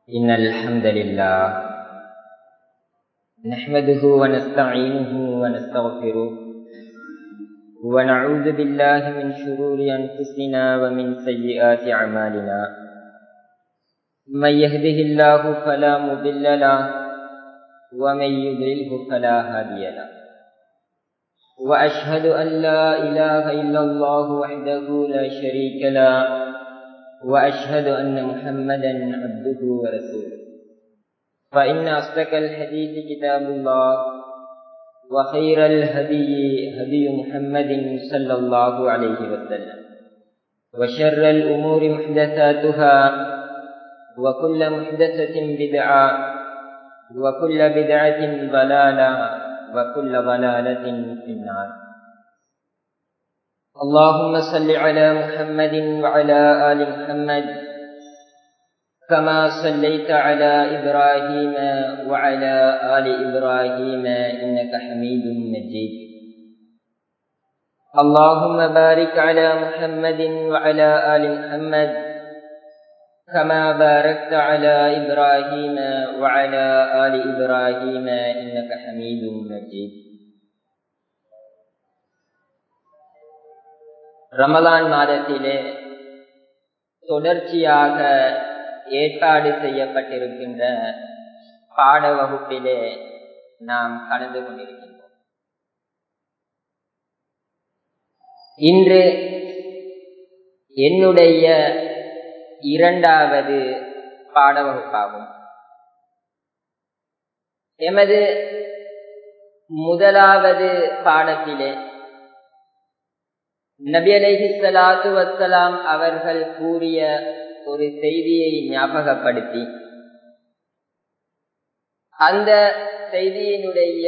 إن الحمد لله نحمده ونستعينه ونستغفره ونعوذ بالله من شرور أنفسنا ومن سيئات أعمالنا من يهده الله فلا مضل له ومن يضلله فلا هادي له وأشهد أن لا إله إلا الله وحده لا شريك له وأشهد أن محمدا عبده ورسوله فإن أصدق الحديث كتاب الله وخير الهدي هدي محمد صلى الله عليه وسلم وشر الأمور محدثاتها وكل محدثة بدعة وكل بدعة ضلالة وكل ضلالة في النار اللهم صل على محمد وعلى آل محمد كما صليت على إبراهيم وعلى آل إبراهيم إنك حميد مجيد اللهم بارك على محمد وعلى آل محمد كما باركت على إبراهيم وعلى آل إبراهيم إنك حميد مجيد ரமலான் மாதத்திலே தொடர்ச்சியாக ஏற்பாடு செய்யப்பட்டிருக்கின்ற பாட வகுப்பிலே நாம் கலந்து கொண்டிருக்கின்றோம் இன்று என்னுடைய இரண்டாவது பாட வகுப்பாகும் எமது முதலாவது பாடத்திலே நபி அலைஹி சலாத்து வசலாம் அவர்கள் கூறிய ஒரு செய்தியை ஞாபகப்படுத்தி அந்த செய்தியினுடைய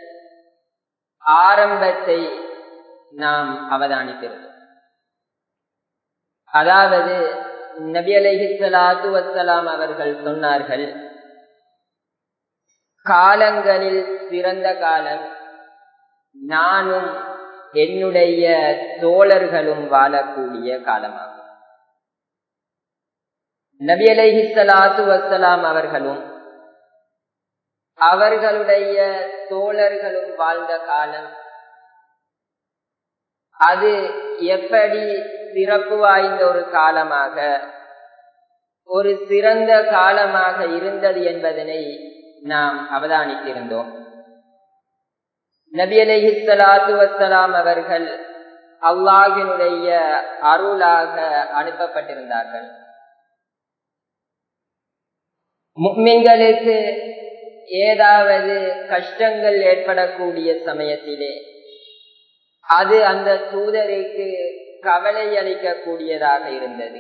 ஆரம்பத்தை நாம் அவதானிக்கிறோம் அதாவது நபி அலைஹி சலாத்து வசலாம் அவர்கள் சொன்னார்கள் காலங்களில் சிறந்த காலம் நானும் என்னுடைய தோழர்களும் வாழக்கூடிய காலமாகும் நபி அலைஹி சலாத்து வசலாம் அவர்களும் அவர்களுடைய தோழர்களும் வாழ்ந்த காலம் அது எப்படி சிறப்பு வாய்ந்த ஒரு காலமாக ஒரு சிறந்த காலமாக இருந்தது என்பதனை நாம் அவதானித்திருந்தோம் நபி அலஹி சலாத்து வசலாம் அவர்கள் அல்லாஹினுடைய அருளாக அனுப்பப்பட்டிருந்தார்கள் முக்மின்களுக்கு ஏதாவது கஷ்டங்கள் ஏற்படக்கூடிய சமயத்திலே அது அந்த தூதருக்கு கவலை அளிக்கக்கூடியதாக இருந்தது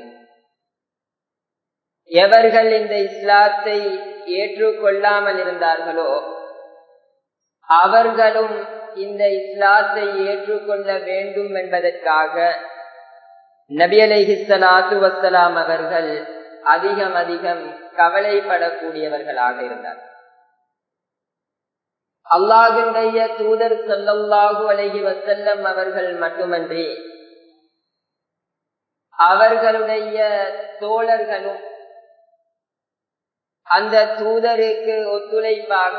எவர்கள் இந்த இஸ்லாத்தை ஏற்றுக்கொள்ளாமல் இருந்தார்களோ அவர்களும் இந்த இஸ்லாத்தை ஏற்றுக்கொள்ள வேண்டும் என்பதற்காக நபி அலைஹி சலாத்து வசலாம் அவர்கள் அதிகம் அதிகம் கவலைப்படக்கூடியவர்களாக இருந்தார் அல்லாஹுடைய தூதர் சொல்லல்லாஹு அலஹி வசல்லம் அவர்கள் மட்டுமன்றி அவர்களுடைய தோழர்களும் அந்த தூதருக்கு ஒத்துழைப்பாக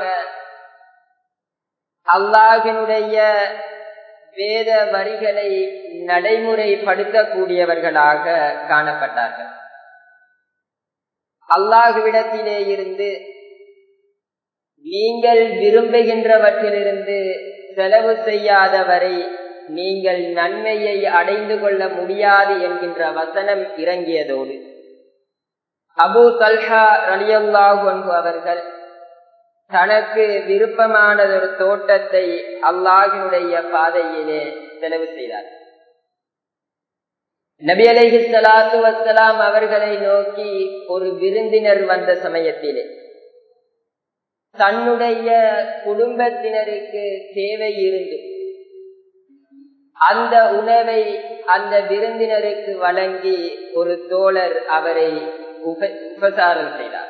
அல்லாஹினுடைய வேத வரிகளை நடைமுறைப்படுத்தக்கூடியவர்களாக காணப்பட்டார்கள் அல்லாஹுவிடத்திலே இருந்து நீங்கள் விரும்புகின்றவற்றிலிருந்து செலவு செய்யாத வரை நீங்கள் நன்மையை அடைந்து கொள்ள முடியாது என்கின்ற வசனம் இறங்கியதோடு அபு தல்ஹா ரலியல்லாஹு அவர்கள் தனக்கு விருப்பமானதொரு தோட்டத்தை அல்லாஹினுடைய பாதையிலே செலவு செய்தார் நபி அலைஹி சலாத்து வசலாம் அவர்களை நோக்கி ஒரு விருந்தினர் வந்த சமயத்திலே தன்னுடைய குடும்பத்தினருக்கு தேவை இருந்து அந்த உணவை அந்த விருந்தினருக்கு வழங்கி ஒரு தோழர் அவரை உபசாரம் செய்தார்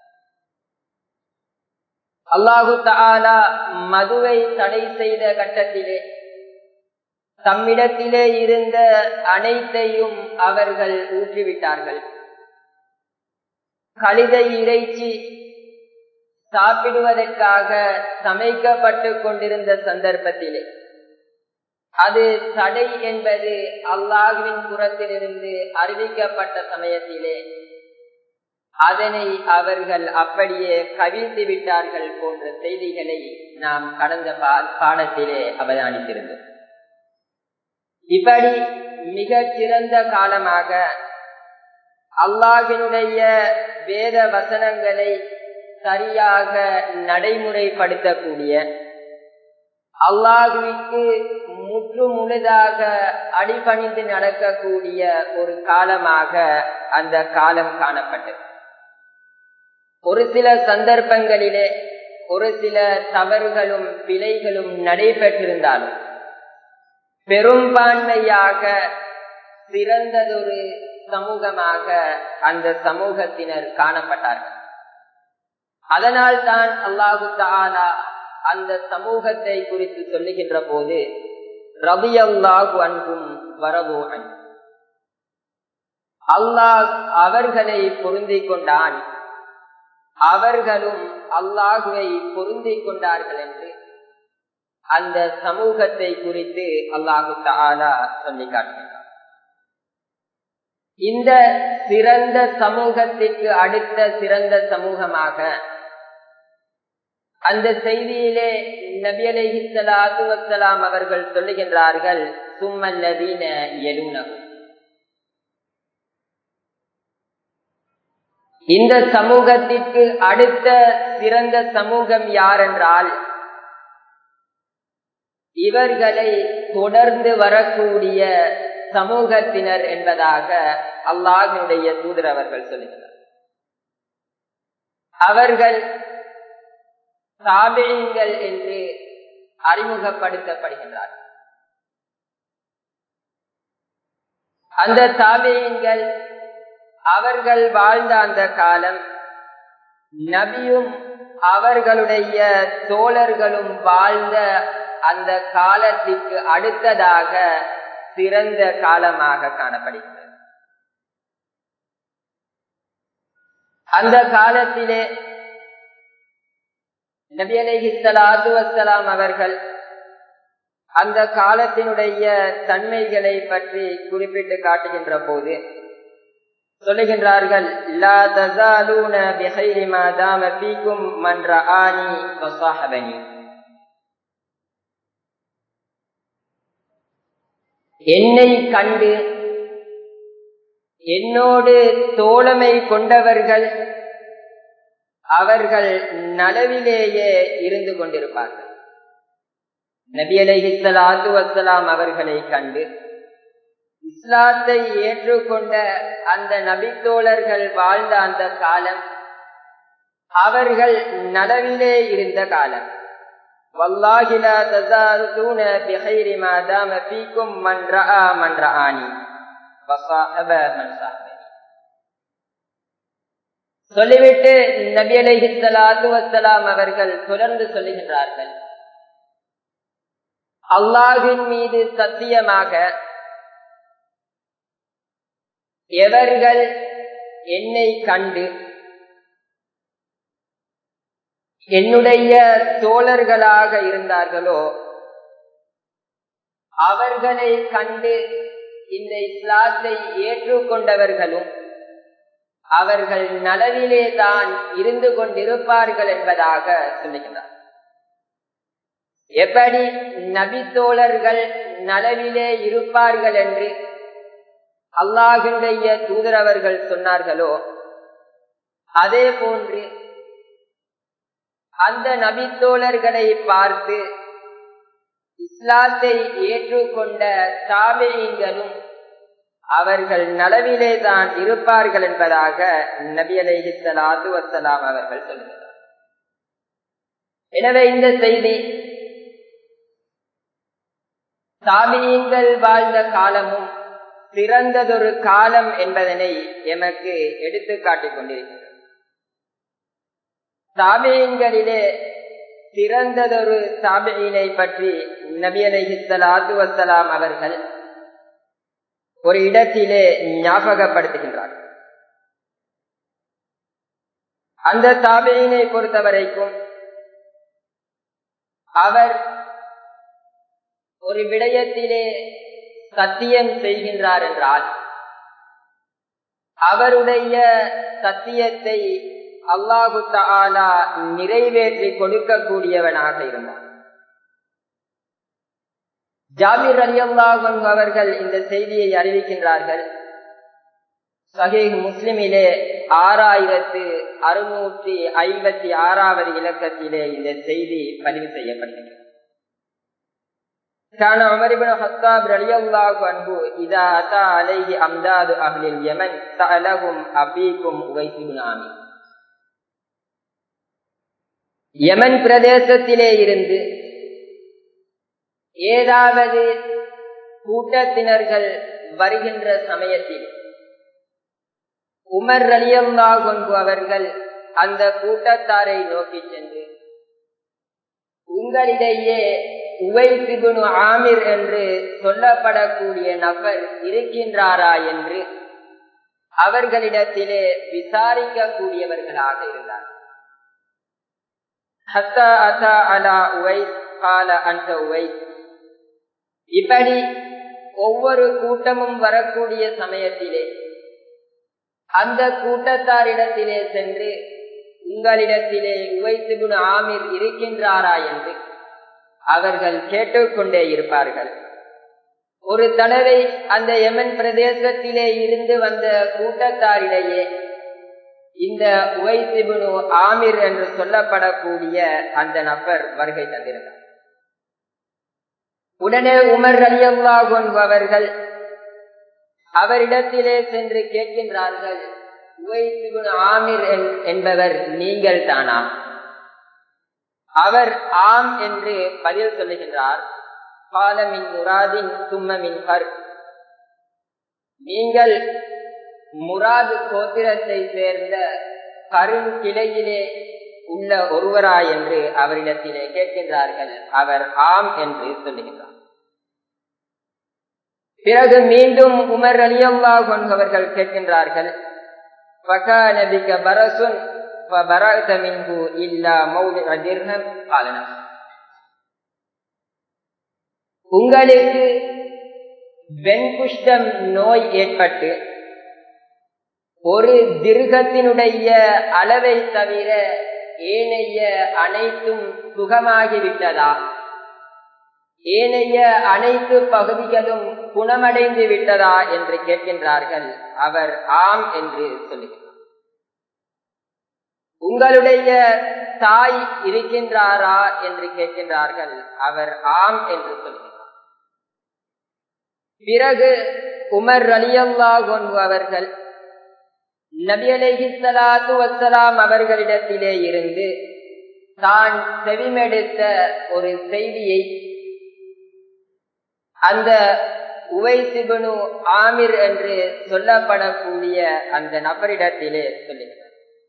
அல்லாஹு தாலா மதுவை தடை செய்த கட்டத்திலே தம்மிடத்திலே இருந்த அனைத்தையும் அவர்கள் ஊற்றிவிட்டார்கள் கழுதை இறைச்சி சாப்பிடுவதற்காக சமைக்கப்பட்டு கொண்டிருந்த சந்தர்ப்பத்திலே அது தடை என்பது அல்லாஹுவின் புறத்திலிருந்து அறிவிக்கப்பட்ட சமயத்திலே அதனை அவர்கள் அப்படியே கவிழ்ந்து விட்டார்கள் போன்ற செய்திகளை நாம் கடந்த பாடத்திலே அவதானித்திருந்தோம் இப்படி மிக சிறந்த காலமாக அல்லாஹினுடைய வேத வசனங்களை சரியாக நடைமுறைப்படுத்தக்கூடிய அல்லாஹுவிற்கு முற்று முழுதாக அடிபணிந்து நடக்கக்கூடிய ஒரு காலமாக அந்த காலம் காணப்பட்டது ஒரு சில சந்தர்ப்பங்களிலே ஒரு சில தவறுகளும் பிழைகளும் நடைபெற்றிருந்தாலும் பெரும்பான்மையாக சிறந்ததொரு சமூகமாக அந்த சமூகத்தினர் காணப்பட்டார்கள் அதனால் தான் அல்லாஹு தாலா அந்த சமூகத்தை குறித்து சொல்லுகின்ற போது ரவி அல்லாஹு அன்பும் வரவோ அன்பு அல்லாஹ் அவர்களை பொருந்திக் கொண்டான் அவர்களும் அல்லாஹுவை பொருந்திக் கொண்டார்கள் என்று அந்த சமூகத்தை குறித்து அல்லாஹு தாலா சொல்லி காட்டுகிறார் இந்த சிறந்த சமூகத்திற்கு அடுத்த சிறந்த சமூகமாக அந்த செய்தியிலே நபி அலைஹிஸ்ஸலாத்து வஸ்ஸலாம் அவர்கள் சொல்லுகின்றார்கள் சும்மல்லதீன எலுனகும் இந்த சமூகத்திற்கு அடுத்த சிறந்த சமூகம் யார் என்றால் இவர்களை தொடர்ந்து வரக்கூடிய சமூகத்தினர் என்பதாக அல்லாஹினுடைய தூதர் அவர்கள் சொல்லுகிறார் அவர்கள் சாபியங்கள் என்று அறிமுகப்படுத்தப்படுகின்றார் அந்த சாபியங்கள் அவர்கள் வாழ்ந்த அந்த காலம் நபியும் அவர்களுடைய தோழர்களும் வாழ்ந்த அந்த காலத்திற்கு அடுத்ததாக சிறந்த காலமாக காணப்படுகிறது அந்த காலத்திலே நபி அலைஹி ஸலாத்து வஸ்ஸலாம் அவர்கள் அந்த காலத்தினுடைய தன்மைகளை பற்றி குறிப்பிட்டு காட்டுகின்ற போது சொல்லுகின்றார்கள் லா தஸாலூன பிஹைரி மா தாம ஃபீக்கும் மன் ரஆனி வஸாஹபனி என்னை கண்டு என்னோடு தோழமை கொண்டவர்கள் அவர்கள் நலவிலேயே இருந்து கொண்டிருப்பார்கள் நபி அலைஹிஸ்ஸலாத்து வஸ்ஸலாம் அவர்களை கண்டு இஸ்லாத்தை ஏற்றுக்கொண்ட அந்த நபித்தோழர்கள் வாழ்ந்த அந்த காலம் அவர்கள் நலவிலே இருந்த காலம் والله لا تزالون بخير ما دام فيكم من راى من رآني وصاحب من صاحبني சொல்லிவிட்டு நபி அலைஹிஸ்ஸலாத்து வஸ்ஸலாம் அவர்கள் தொடர்ந்து சொல்லுகின்றார்கள் அல்லாஹின் மீது சத்தியமாக எவர்கள் என்னை கண்டு என்னுடைய தோழர்களாக இருந்தார்களோ அவர்களை கண்டு இந்த இஸ்லாத்தை ஏற்றுக்கொண்டவர்களும் அவர்கள் நலவிலே தான் இருந்து கொண்டிருப்பார்கள் என்பதாக சொல்லுகிறார் எப்படி நபி தோழர்கள் நலவிலே இருப்பார்கள் என்று அல்லாஹினுடைய தூதரவர்கள் சொன்னார்களோ அதே போன்று அந்த நபித்தோழர்களை பார்த்து இஸ்லாத்தை ஏற்றுக்கொண்ட தாபேயங்களும் அவர்கள் நலவிலே தான் இருப்பார்கள் என்பதாக நபி அலைஹி சலாத்து வசலாம் அவர்கள் சொல்கிறார் எனவே இந்த செய்தி தாபியங்கள் வாழ்ந்த காலமும் சிறந்ததொரு காலம் என்பதனை எமக்கு எடுத்து காட்டிக் கொண்டிருக்கிறது தாபியங்களிலே சிறந்ததொரு தாபியினை பற்றி நபி அலைஹிஸ்ஸலாத்து வசலாம் அவர்கள் ஒரு இடத்திலே ஞாபகப்படுத்துகின்றார் அந்த தாபையினை பொறுத்த வரைக்கும் அவர் ஒரு விடயத்திலே சத்தியம் செய்கின்றார் என்றால் அவருடைய சத்தியத்தை அல்லாஹு தாலா நிறைவேற்றி கொடுக்கக்கூடியவனாக இருந்தார் ஜாபிர் அலி அல்லாஹன் அவர்கள் இந்த செய்தியை அறிவிக்கின்றார்கள் சஹீஹ் முஸ்லிமிலே ஆறாயிரத்து அறுநூற்றி ஐம்பத்தி ஆறாவது இலக்கத்திலே இந்த செய்தி பதிவு செய்யப்படுகின்றது كان عمر بن الخطاب رضي الله عنه إذا أتى عليه أمداد أهل اليمن سألهم أبيكم أويس بن عامر யமன் பிரதேசத்திலே இருந்து ஏதாவது கூட்டத்தினர்கள் வருகின்ற சமயத்தில் உமர் ரலியல்லா கொண்டு அவர்கள் அந்த கூட்டத்தாரை நோக்கி சென்று உங்களிடையே உவைசிபுனு ஆமிர் என்று சொல்லப்படக்கூடிய நபர் இருக்கின்றாரா என்று அவர்களிடத்திலே விசாரிக்கக்கூடியவர்களாக இருந்தார் இப்படி ஒவ்வொரு கூட்டமும் வரக்கூடிய சமயத்திலே அந்த கூட்டத்தாரிடத்திலே சென்று உங்களிடத்திலே உவைத்துகுண ஆமிர் இருக்கின்றாரா என்று அவர்கள் கேட்டுக்கொண்டே இருப்பார்கள் ஒரு தடவை அந்த யமன் பிரதேசத்திலே இருந்து வந்த கூட்டத்தாரிடையே இந்த உவைசிபுனு ஆமிர் என்று சொல்லப்படக்கூடிய அந்த நபர் வருகை தந்திருந்தார் உடனே உமர் அலியல்லாஹன் அவர்கள் அவரிடத்திலே சென்று கேட்கின்றார்கள் உவைசிபுனு ஆமிர் என்பவர் நீங்கள் தானா அவர் ஆம் என்று பதில் சொல்லுகின்றார் பாலமின் முராதின் தும்மமின் ஹர் நீங்கள் முராது கோத்திரத்தை சேர்ந்த கருங்கிளையிலே உள்ள ஒருவரா என்று அவரிடத்திலே கேட்கின்றார்கள் அவர் ஆம் என்று சொல்லுகின்றார் பிறகு மீண்டும் உமர் அலியல்லா கொண்டவர்கள் கேட்கின்றார்கள் பகாநபிக பரசுன் فبرأت منه إلا موضع درهم قال نعم உங்களுக்கு வெண்குஷ்டம் நோய் ஏற்பட்டு ஒரு திருகத்தினுடைய அளவை தவிர ஏனைய அனைத்தும் சுகமாகிவிட்டதா ஏனைய அனைத்து பகுதிகளும் குணமடைந்து விட்டதா என்று கேட்கின்றார்கள் அவர் ஆம் என்று சொல்லுகிறார் உங்களுடைய தாய் இருக்கின்றாரா என்று கேட்கின்றார்கள் அவர் ஆம் என்று சொல்கிறார் பிறகு உமர் அலியல்லா அவர்கள் நபி அலஹி சலாத்து வசலாம் அவர்களிடத்திலே இருந்து தான் செவிமெடுத்த ஒரு செய்தியை அந்த உவைசிபனு ஆமிர் என்று சொல்லப்படக்கூடிய அந்த நபரிடத்திலே சொல்லுகிறார்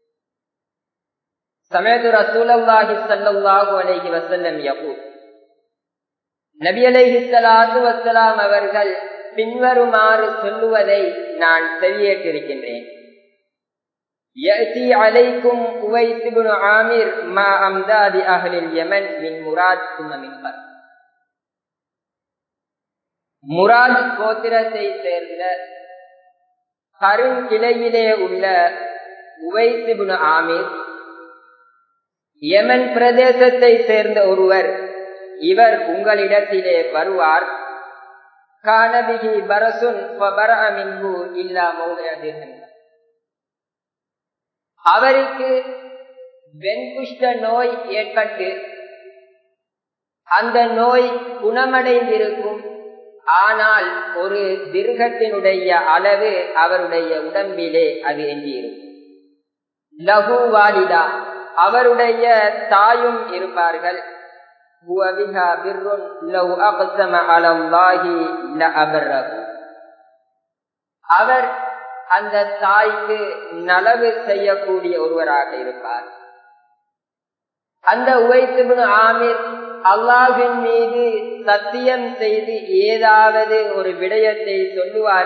சமயத்து ரசூலல்லாஹி சல்லாஹூ அலைஹி வசல்லம் யகூர் நபி அலைஹி சலாத்து வசலாம் அவர்கள் பின்வருமாறு சொல்லுவதை நான் செவியேற்றிருக்கின்றேன் يأتي عليكم أويس بن عامر مع أمداد أهل اليمن من مراد ثم من قرب முராத் கோத்திரத்தை சேர்ந்த கருங்கிளையிலே உள்ள உவைசிபுன் ஆமீர் யமன் பிரதேசத்தை சேர்ந்த ஒருவர் இவர் உங்களிடத்திலே வருவார் கானபிகி பரசுன் மின்ஹு இல்லா மௌலியதிர்கின்ற அவருக்கு வெண்குஷ்ட நோய் ஏற்பட்டு அந்த நோய் குணமடைந்திருக்கும் ஆனால் ஒரு திருகத்தினுடைய அளவு அவருடைய உடம்பிலே அது எஞ்சியிருக்கும் லகு வாலிதா அவருடைய தாயும் இருப்பார்கள் அவர் அந்த தாய்க்கு நலவு செய்யக்கூடிய ஒருவராக இருப்பார் அந்த உவைத்துபுன் ஆமீர் அல்லாஹின் மீது சத்தியம் செய்து ஏதாவது ஒரு விடயத்தை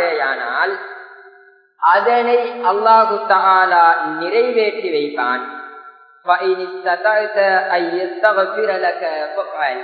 சொல்லுவாரேயானால் அதனை அல்லாஹு தாலா நிறைவேற்றி வைப்பான் فإن استطعت أن يستغفر لك فافعل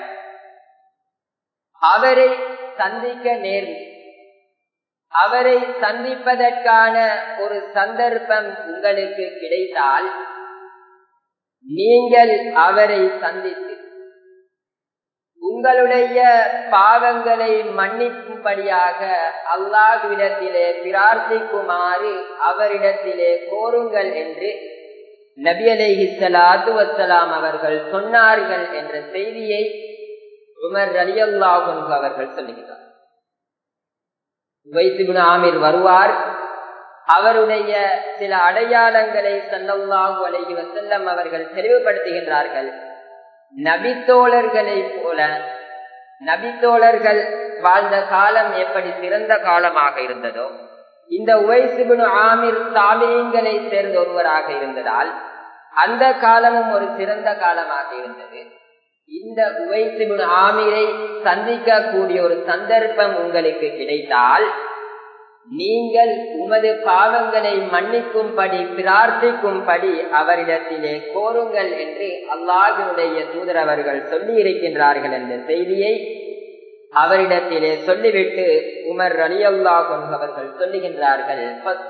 அவரை சந்திக்க நேர்ந்து அவரை சந்திப்பதற்கான ஒரு சந்தர்ப்பம் உங்களுக்கு கிடைத்தால் நீங்கள் அவரை சந்தித்து உங்களுடைய பாவங்களை மன்னிக்கும்படியாக அல்லாஹ்விடத்திலே பிரார்த்திக்குமாறு அவரிடத்திலே கோருங்கள் என்று நபி அலேஹி சலாத்து வசலாம் அவர்கள் சொன்னார்கள் என்ற செய்தியை உமர் அலி அல்லாஹு அவர்கள் சொல்லுகிறார் வைத்துகுண ஆமீர் வருவார் அவருடைய சில அடையாளங்களை சல்லல்லாஹு அலைஹி வசல்லம் அவர்கள் தெளிவுபடுத்துகின்றார்கள் நபித்தோழர்களை போல நபித்தோழர்கள் வாழ்ந்த காலம் எப்படி சிறந்த காலமாக இருந்ததோ இந்த உவைசுகுணு ஆமீர் தாமியங்களை சேர்ந்த ஒருவராக இருந்ததால் அந்த காலமும் ஒரு சிறந்த காலமாக இருந்தது இந்த உவைசுகுணு ஆமீரை சந்திக்க கூடிய ஒரு சந்தர்ப்பம் உங்களுக்கு கிடைத்தால் நீங்கள் உமது பாவங்களை மன்னிக்கும்படி பிரார்த்திக்கும்படி அவரிடத்திலே கோருங்கள் என்று அல்லாஹினுடைய தூதர் அவர்கள் சொல்லி இருக்கின்றார்கள் என்ற செய்தியை அவரிடத்திலே சொல்லிவிட்டு உமர் அலி அல்லாஹ் அவர்கள் சொல்லுகின்றார்கள்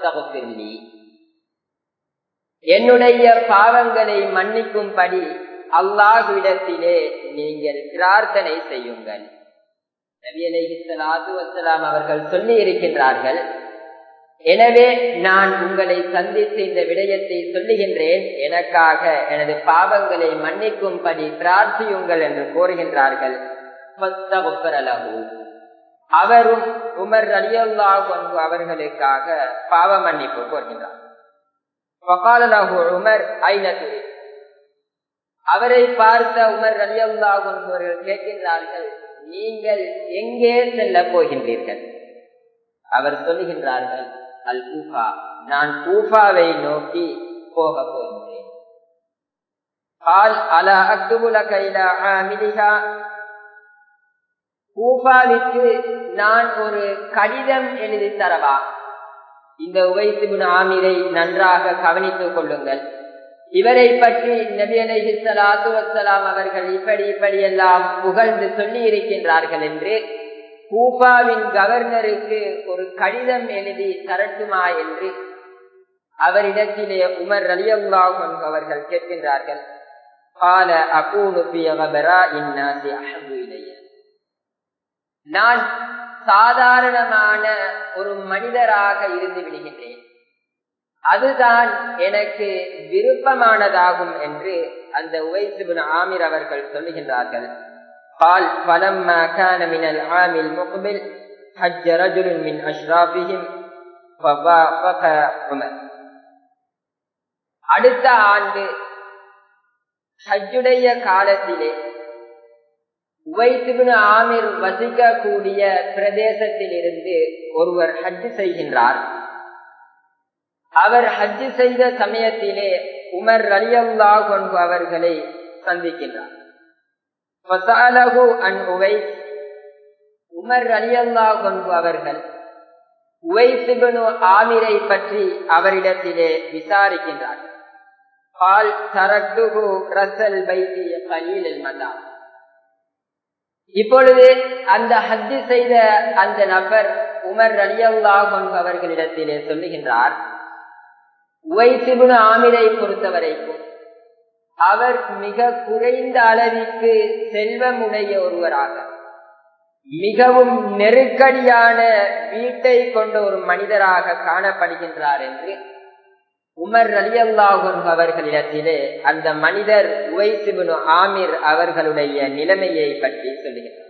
என்னுடைய பாவங்களை மன்னிக்கும்படி அல்லாஹுவிடத்திலே நீங்கள் பிரார்த்தனை செய்யுங்கள் நபி அலைஹிஸ்ஸலாத்து வசலாம் அவர்கள் சொல்லி இருக்கின்றார்கள் எனவே நான் உங்களை சந்தித்து இந்த விடயத்தை சொல்லுகின்றேன் எனக்காக எனது பாவங்களை மன்னிக்கும்படி பிரார்த்தியுங்கள் என்று கோருகின்றார்கள் அவரும் உமர் அலியல்லாஹு அவர்களுக்காக பாவ மன்னிப்பு கோருகின்றார் உமர் ஐநத்துரி அவரை பார்த்த உமர் அலியல்லாஹு அவர்கள் கேட்கின்றார்கள் நீங்கள் எங்கே செல்ல போகின்றீர்கள் அவர் சொல்லுகின்றார்கள் அல் கூஃபா நான் கூஃபாவை நோக்கி போக போகின்றேன் கூஃபாவிற்கு நான் ஒரு கடிதம் எழுதி தரவா இந்த உவைசுகுண ஆமிரை நன்றாக கவனித்துக் கொள்ளுங்கள் இவரை பற்றி நபி அலைஹி ஸலாத்து வஸ்ஸலாம் அவர்கள் இப்படி இப்படி எல்லாம் புகழ்ந்து சொல்லி இருக்கின்றார்கள் என்று கூபாவின் கவர்னருக்கு ஒரு கடிதம் எழுதி தரட்டுமா என்று அவரிடத்திலே உமர் ரலியல்லாஹு அவர்கள் கேட்கின்றார்கள் قال أكون في غبراء الناس أحب إلي நான் சாதாரணமான ஒரு மனிதராக இருந்து விடுகின்றேன் அதுதான் எனக்கு விருப்பமானதாகும் என்று அந்த உவைசுபின் ஆமிர் அவர்கள் சொல்லுகின்றார்கள் قال فلما كان من العام المقبل حج رجل من أشرافهم فوافق عمر அடுத்த ஆண்டு ஹஜ்ஜுடைய காலத்திலே உவைத்துபின் ஆமிர் வசிக்கக்கூடிய பிரதேசத்தில் இருந்து ஒருவர் ஹஜ் செய்கின்றார் அவர் ஹஜ் செய்த சமயத்திலே உமர் அலியல்லா கொண்டு அவர்களை சந்திக்கின்றார் உமர் அலியல்லா கொண்டு அவர்கள் உவைசுபனு ஆமிரை பற்றி அவரிடத்திலே விசாரிக்கின்றார் பால் தரட்டுகு ரசல் பைதி கலீல் மதா இப்பொழுது அந்த ஹஜ்ஜு செய்த அந்த நபர் உமர் அலியல்லா கொண்டு அவர்களிடத்திலே சொல்லுகின்றார் உவைசிபுன ஆமிரை பொறுத்தவரைக்கும் அவர் மிக குறைந்த அளவிற்கு செல்வமுடைய ஒருவராக மிகவும் நெருக்கடியான வீட்டை கொண்ட ஒரு மனிதராக காணப்படுகின்றார் என்று உமர் அலி அல்லாஹன் அவர்களிடத்திலே அந்த மனிதர் உவைசிபுனு ஆமிர் அவர்களுடைய நிலைமையை பற்றி சொல்லுகிறார்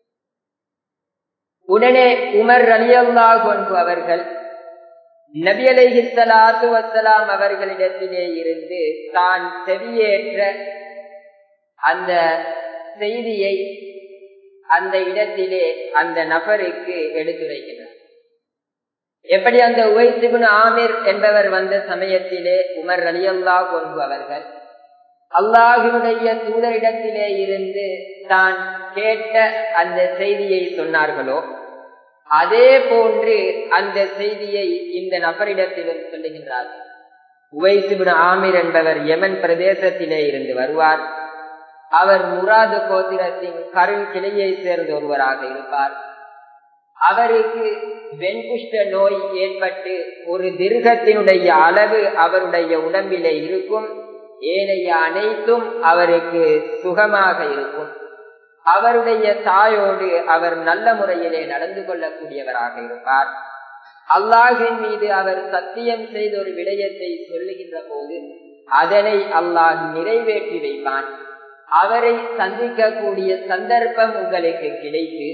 உடனே உமர் அலி அல்லாஹன் அவர்கள் நபி அலைஹிஸ்ஸலாத்து வசலாம் அவர்களிடத்திலே இருந்து தான் செவியேற்ற அந்த செய்தியை அந்த இடத்திலே அந்த நபருக்கு எடுத்துரைக்கிறார் எப்படி அந்த உவைசிபுன் ஆமிர் என்பவர் வந்த சமயத்திலே உமர் அலியல்லா கொண்டு அவர்கள் அல்லாஹினுடைய தூதரிடத்திலே இருந்து தான் கேட்ட அந்த செய்தியை சொன்னார்களோ அதே போன்று அந்த செய்தியை இந்த நபரிடத்திலும் சொல்லுகின்றார்கள் உவைசுபின் ஆமீர் என்பவர் யமன் பிரதேசத்திலே இருந்து வருவார் அவர் முராது கோத்திரத்தின் கருள் கிளையை சேர்ந்த ஒருவராக இருப்பார் அவருக்கு வெண்குஷ்ட நோய் ஏற்பட்டு ஒரு திருகத்தினுடைய அளவு அவருடைய உடம்பிலே இருக்கும் ஏனைய அனைத்தும் அவருக்கு சுகமாக இருக்கும் அவருடைய தாயோடு அவர் நல்ல முறையிலே நடந்து கொள்ளக்கூடியவராக இருப்பார் அல்லாஹின் மீது அவர் சத்தியம் செய்த ஒரு விடயத்தை சொல்லுகின்ற போது அதனை அல்லாஹ் நிறைவேற்றி வைப்பான் அவரை சந்திக்கக்கூடிய சந்தர்ப்பம் உங்களுக்கு கிடைத்து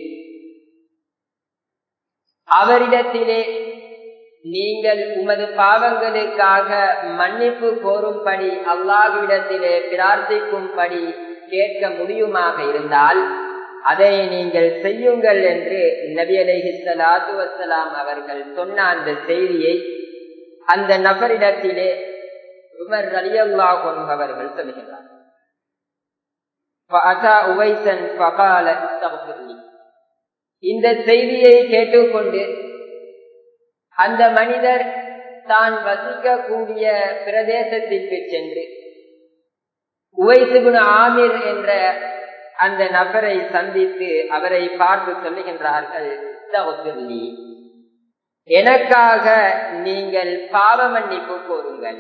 அவரிடத்திலே நீங்கள் உமது பாவங்களுக்காக மன்னிப்பு கோரும்படி அல்லாஹ்விடத்திலே பிரார்த்திக்கும்படி கேட்க முடியுமாக இருந்தால் அதை நீங்கள் செய்யுங்கள் என்று நபி அலைஹி ஸலாத்து வஸலாம் அவர்கள் சொன்ன அந்த செய்தியை அந்த நபரிடத்திலே உமர் ரலியல்லாஹு அன்ஹு அவர்கள் சொல்கிறார் فأتى أويسا فقال استغفر لي இந்த செய்தியை கேட்டுக்கொண்டு அந்த மனிதர் தான் வசிக்கக்கூடிய பிரதேசத்திற்கு சென்று உவைசுகுண ஆமிர் என்ற அந்த நபரை சந்தித்து அவரை பார்த்து சொல்லுகின்றார்கள் எனக்காக நீங்கள் பாவ மன்னிப்பு கோருங்கள்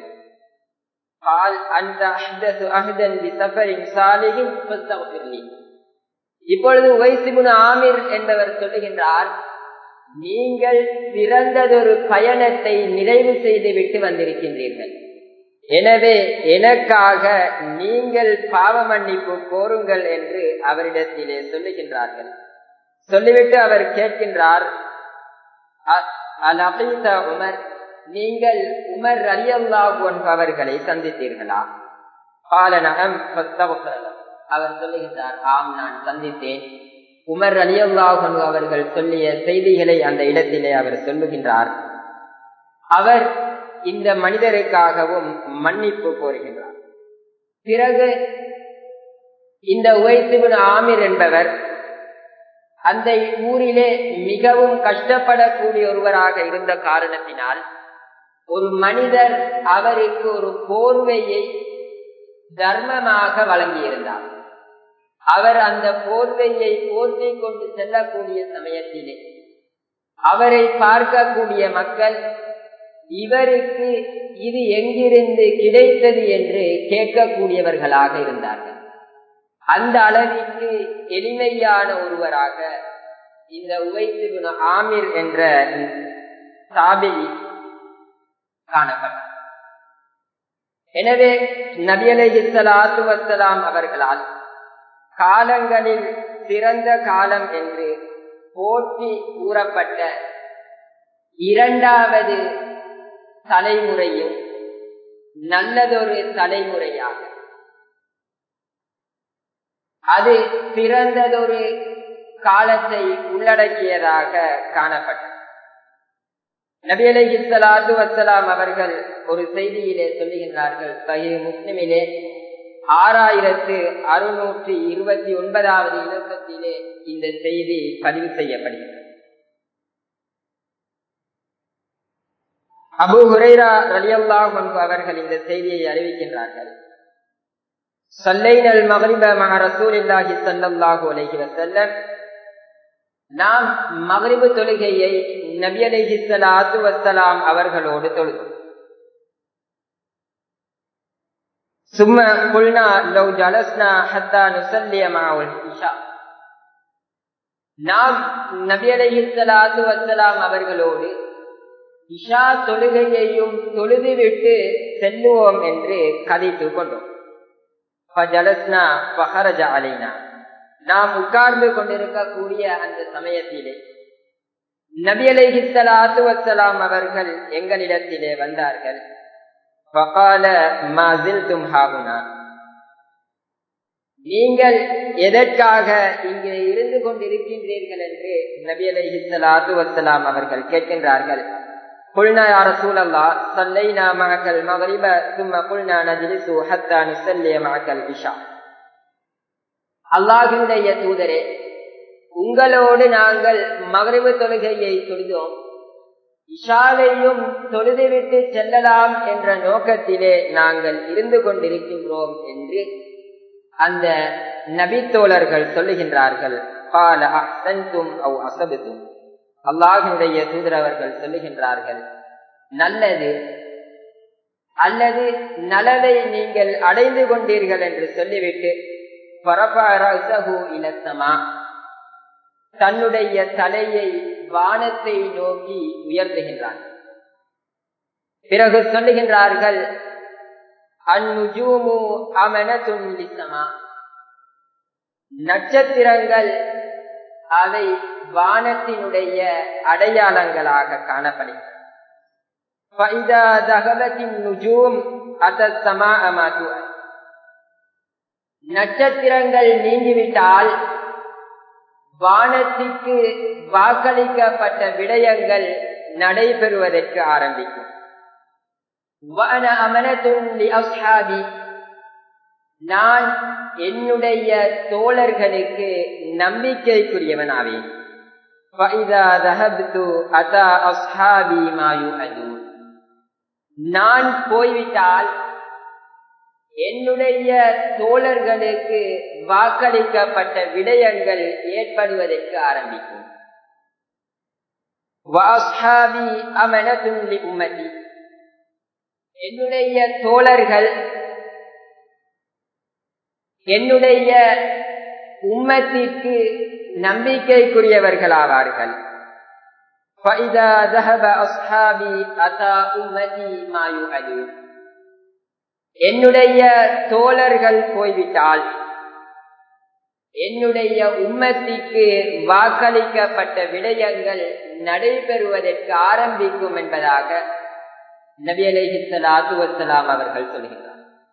இப்பொழுது உவைசிபுன் ஆமிர் என்பவர் சொல்லுகின்றார் நீங்கள் சிறந்ததொரு பயணத்தை நிறைவு செய்து விட்டு வந்திருக்கின்றீர்கள் எனவே எனக்காக நீங்கள் பாவ மன்னிப்பு கோருங்கள் என்று அவரிடத்திலே சொல்லுகின்றார்கள் சொல்லிவிட்டு அவர் கேட்கின்றார் உமர் நீங்கள் உமர் அலியல்லாஹு அவர்களை சந்தித்தீர்களா பாலனகம் அவர் சொல்லுகின்றார் ஆம் நான் சந்தித்தேன் உமர் அலியல்லாஹு அவர்கள் சொல்லிய செய்திகளை அந்த இடத்திலே அவர் சொல்லுகின்றார் அவர் இந்த மனிதருக்காகவும் மன்னிப்பு கோருகின்றார் பிறகு இந்த உவைத்துபின் ஆமிர் என்பவர் அந்த ஊரிலே மிகவும் கஷ்டப்படக்கூடிய ஒருவராக இருந்த காரணத்தினால் ஒரு மனிதர் அவருக்கு ஒரு போர்வையை தர்மமாக வழங்கியிருந்தார் அவர் அந்த போர்வையை போர்த்தி கொண்டு செல்லக்கூடிய சமயத்திலே அவரை பார்க்கக்கூடிய மக்கள் இவருக்கு இது எங்கிருந்து கிடைத்தது என்று கேட்கக்கூடியவர்களாக இருந்தார்கள் அந்த அளவிற்கு எளிமையான ஒருவராக இந்த உவைத்து ஆமிர் என்ற சாபிலி காணப்பட்டார் எனவே நபியலைசலாத்து வசலாம் அவர்களால் காலங்களில் சிறந்த காலம் என்று போற்றி கூறப்பட்ட இரண்டாவது தலைமுறையும் நல்லதொரு தலைமுறையாக அது சிறந்ததொரு காலத்தை உள்ளடக்கியதாக காணப்பட்டது நபி அலஹி சலாத்து வசலாம் அவர்கள் ஒரு செய்தியிலே சொல்லுகின்றார்கள் சஹி முஸ்லிமிலே ஆறாயிரத்து அறுநூற்றி இருபத்தி ஒன்பதாவது இலக்கத்திலே இந்த செய்தி பதிவு செய்யப்படுகிறது அபு ஹுரைரா ரலியல்லாஹ் அவர்கள் இந்த செய்தியை அறிவிக்கின்றார்கள் சல்லைனல் மகரிப மக ரசூலில்லாஹி ஸல்லல்லாஹு அலைஹி வஸல்லம் நாம் மகரிபு தொழுகையை நபி அலைஹி ஸலாத்து வஸ்ஸலாம் அவர்களோடு தொழுதோம் ثم قلنا لو جلسنا حتى نصلي معه العشاء நாம் நபி அலைஹி ஸலாத்து வஸ்ஸலாம் அவர்களோடு இஷா தொழுகையையும் தொழுதுவிட்டு செல்லுவோம் என்று கதைத்து கொண்டோம் நாம் உட்கார்ந்து கொண்டிருக்கக்கூடிய அந்த சமயத்திலே நபி அலைஹிஸ்லாத்து வசலாம் அவர்கள் எங்களிடத்திலே வந்தார்கள் நீங்கள் எதற்காக இங்கே இருந்து கொண்டிருக்கின்றீர்கள் என்று நபி அலைஹிஸ்லாத்து வசலாம் அவர்கள் கேட்கின்றார்கள் قلنا يا رسول الله صلينا معك المغرب ثم قلنا نجلس حتى نصلي معك العشاء அல்லாஹினுடைய தூதரே உங்களோடு நாங்கள் மகரிபு தொழுகையை தொழுதோம் இஷாவையும் தொழுதுவிட்டு செல்லலாம் என்ற நோக்கத்திலே நாங்கள் இருந்து கொண்டிருக்கின்றோம் என்று அந்த நபித்தோழர்கள் சொல்லுகின்றார்கள் பால அசந்தும் அவ் அசபத்தும் அல்லாஹினுடைய தூதரவர்கள் சொல்லுகின்றார்கள் நல்லது அல்லது நலவை நீங்கள் அடைந்து கொண்டீர்கள் என்று சொல்லிவிட்டு பரபரசகு இலத்தமா தன்னுடைய தலையை வானத்தை நோக்கி உயர்த்துகின்றார் பிறகு சொல்லுகின்றார்கள் அந்நுஜூமு அமனதுன் லிசமா நட்சத்திரங்கள் அவை வானத்தினுடைய அடையாளங்களாக காணப்படுகின்றன நட்சத்திரங்கள் நீங்கிவிட்டால் வானத்திற்கு வாக்களிக்கப்பட்ட விடயங்கள் நடைபெறுவதற்கு ஆரம்பிக்கும் நான் என்னுடைய தோழர்களுக்கு நம்பிக்கைக்குரியவனாவேன் நான் போய்விட்டால் என்னுடைய தோழர்களுக்கு வாக்களிக்கப்பட்ட விடயங்கள் ஏற்படுவதற்கு ஆரம்பிக்கும் உம்மதி என்னுடைய தோழர்கள் என்னுடைய உம்மத்திற்கு நம்பிக்கைக்குரியவர்களாவார்கள் என்னுடைய தோழர்கள் போய்விட்டால் என்னுடைய உம்மத்திற்கு வாக்களிக்கப்பட்ட விடயங்கள் நடைபெறுவதற்கு ஆரம்பிக்கும் என்பதாக நபி அலைஹிஸ்லாத்து வசலாம் அவர்கள் சொல்கிறார்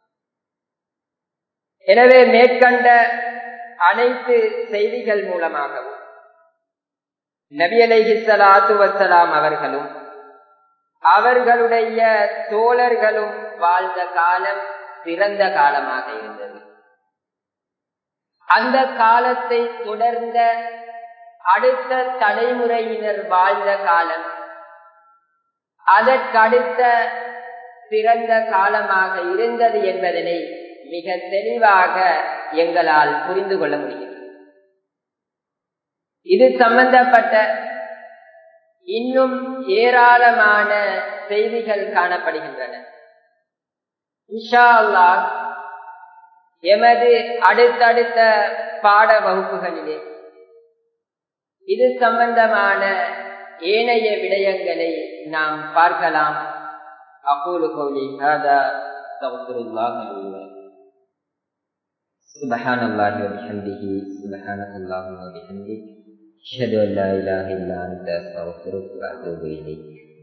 எனவே மேற்கண்ட அனைத்து செய்திகள் மூலமாகவும் நபி அலைஹிஸ்லாத்து வசலாம் அவர்களும் அவர்களுடைய தோழர்களும் வாழ்ந்த காலம் சிறந்த காலமாக இருந்தது அந்த காலத்தை தொடர்ந்த அடுத்த தலைமுறையினர் வாழ்ந்த காலம் அதற்கடுத்த சிறந்த காலமாக இருந்தது என்பதனை மிக தெளிவாக எங்களால் புரிந்து கொள்ள முடியும் இது சம்பந்தப்பட்ட இன்னும் ஏராளமான செய்திகள் காணப்படுகின்றன இன்ஷா அல்லாஹ் எமது அடுத்தடுத்த பாட வகுப்புகளிலே இது சம்பந்தமான ஏனைய விடயங்களை நாம் பார்க்கலாம் أقول قولي هذا استغفر الله لي سبحان الله وبحمده سبحانك اللهم وبحمدك أشهد أن لا إله إلا أنت أستغفرك وأتوب إليك